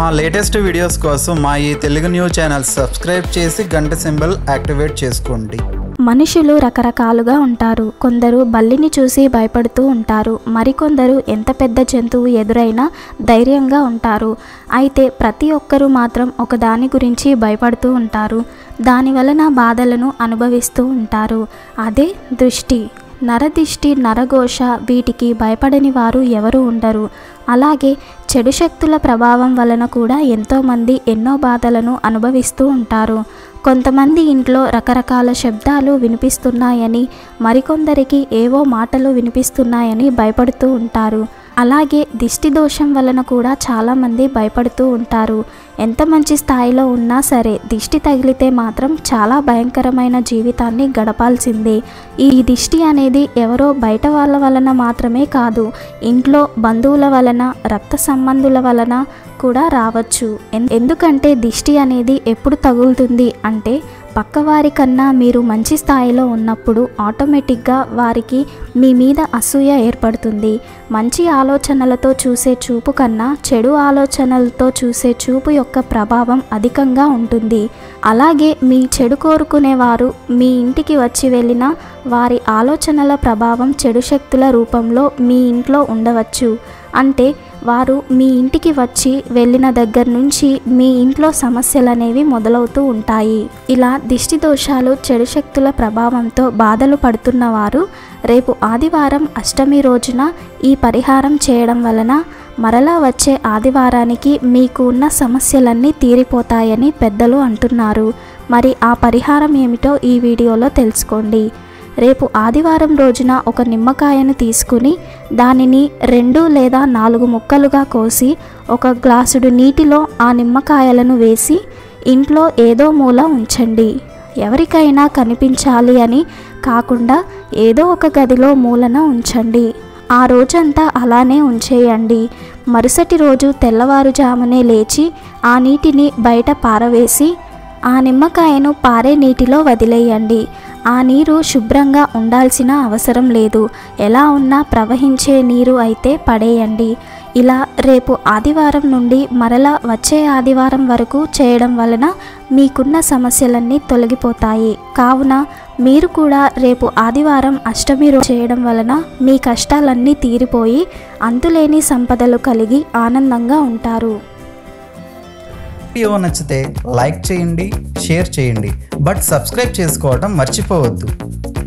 మా latest videos కోసం మా ఈ తెలుగు న్యూస్ ఛానల్ సబ్స్క్రైబ్ చేసి గంట సింబల్ యాక్టివేట్ చేసుకోండి మనుషులు రకరకాలుగా ఉంటారు కొందరు బల్లిని చూసి భయపడుతూ ఉంటారు మరికొందరు ఎంత పెద్ద జంతువు ఎదురైనా ధైర్యంగా ఉంటారు అయితే ప్రతి ఒక్కరూ మాత్రం ఒక దాని గురించి భయపడుతూ ఉంటారు దాని వలన బాధలను అనుభవిస్తూ ఉంటారు అదే దృష్టి నరదిష్టి నరఘోష వీటికి భయపడని వారు ఎవరు ఉండరు అలాగే చెడు శక్తుల ప్రభావం వలన కూడా ఎంతోమంది ఎన్నో బాధలను అనుభవిస్తూ ఉంటారు కొంతమంది ఇంట్లో రకరకాల శబ్దాలు వినిపిస్తున్నాయని మరికొందరికి ఏవో మాటలు వినిపిస్తున్నాయని భయపడుతూ ఉంటారు అలాగే దిష్టి దోషం వలన కూడా చాలామంది భయపడుతూ ఉంటారు ఎంత మంచి స్థాయిలో ఉన్నా సరే దిష్టి తగిలితే మాత్రం చాలా భయంకరమైన జీవితాన్ని గడపాల్సిందే ఈ దిష్టి అనేది ఎవరో బయట వాళ్ళ వలన మాత్రమే కాదు ఇంట్లో బంధువుల వలన రక్త సంబంధుల వలన కూడా రావచ్చు ఎన్- ఎందుకంటే దిష్టి అనేది ఎప్పుడు తగులుతుంది అంటే పక్కవారి కన్నా మీరు మంచి స్థాయిలో ఉన్నప్పుడు ఆటోమేటిక్గా వారికి మీ మీద అసూయ ఏర్పడుతుంది మంచి ఆలోచనలతో చూసే చూపు కన్నా చెడు ఆలోచనలతో చూసే చూపు యొక్క ప్రభావం అధికంగా ఉంటుంది అలాగే మీ చెడు కోరుకునేవారు మీ ఇంటికి వచ్చి వెళ్ళిన వారి ఆలోచనల ప్రభావం చెడు శక్తుల రూపంలో మీ ఇంట్లో ఉండవచ్చు అంటే వారు మీ ఇంటికి వచ్చి వెళ్ళిన దగ్గర నుంచి మీ ఇంట్లో సమస్యలు అనేవి మొదలవుతూ ఉంటాయి ఇలా దిష్టి దోషాలు చెడు శక్తుల ప్రభావంతో బాధలు పడుతున్న వారు రేపు ఆదివారం అష్టమి రోజున ఈ పరిహారం చేయడం వలన మరలా వచ్చే ఆదివారానికి మీకు ఉన్న సమస్యలన్నీ తీరిపోతాయని పెద్దలు అంటున్నారు మరి ఆ పరిహారం ఏమిటో ఈ వీడియోలో తెలుసుకోండి రేపు ఆదివారం రోజున ఒక నిమ్మకాయను తీసుకుని దానిని రెండు లేదా నాలుగు ముక్కలుగా కోసి ఒక గ్లాసుడు నీటిలో ఆ నిమ్మకాయలను వేసి ఇంట్లో ఏదో మూల ఉంచండి ఎవరికైనా కనిపించాలి అని కాకుండా ఏదో ఒక గదిలో మూలన ఉంచండి ఆ రోజంతా అలానే ఉంచేయండి మరుసటి రోజు తెల్లవారుజామునే లేచి ఆ నీటిని బయట పారవేసి ఆ నిమ్మకాయను పారే నీటిలో వదిలేయండి ఆ నీరు శుభ్రంగా ఉండాల్సిన అవసరం లేదు ఎలా ఉన్నా ప్రవహించే నీరు అయితే పడేయండి ఇలా రేపు ఆదివారం నుండి మరలా వచ్చే ఆదివారం వరకు చేయడం వలన మీకున్న సమస్యలన్నీ తొలగిపోతాయి కావున మీరు కూడా రేపు ఆదివారం అష్టమి రోజు చేయడం వలన మీ కష్టాలన్నీ తీరిపోయి అంతులేని సంపదలు కలిగి ఆనందంగా ఉంటారు వీడియో నచ్చితే లైక్ చేయండి షేర్ చేయండి బట్ సబ్స్క్రైబ్ చేసుకోవడం మర్చిపోవద్దు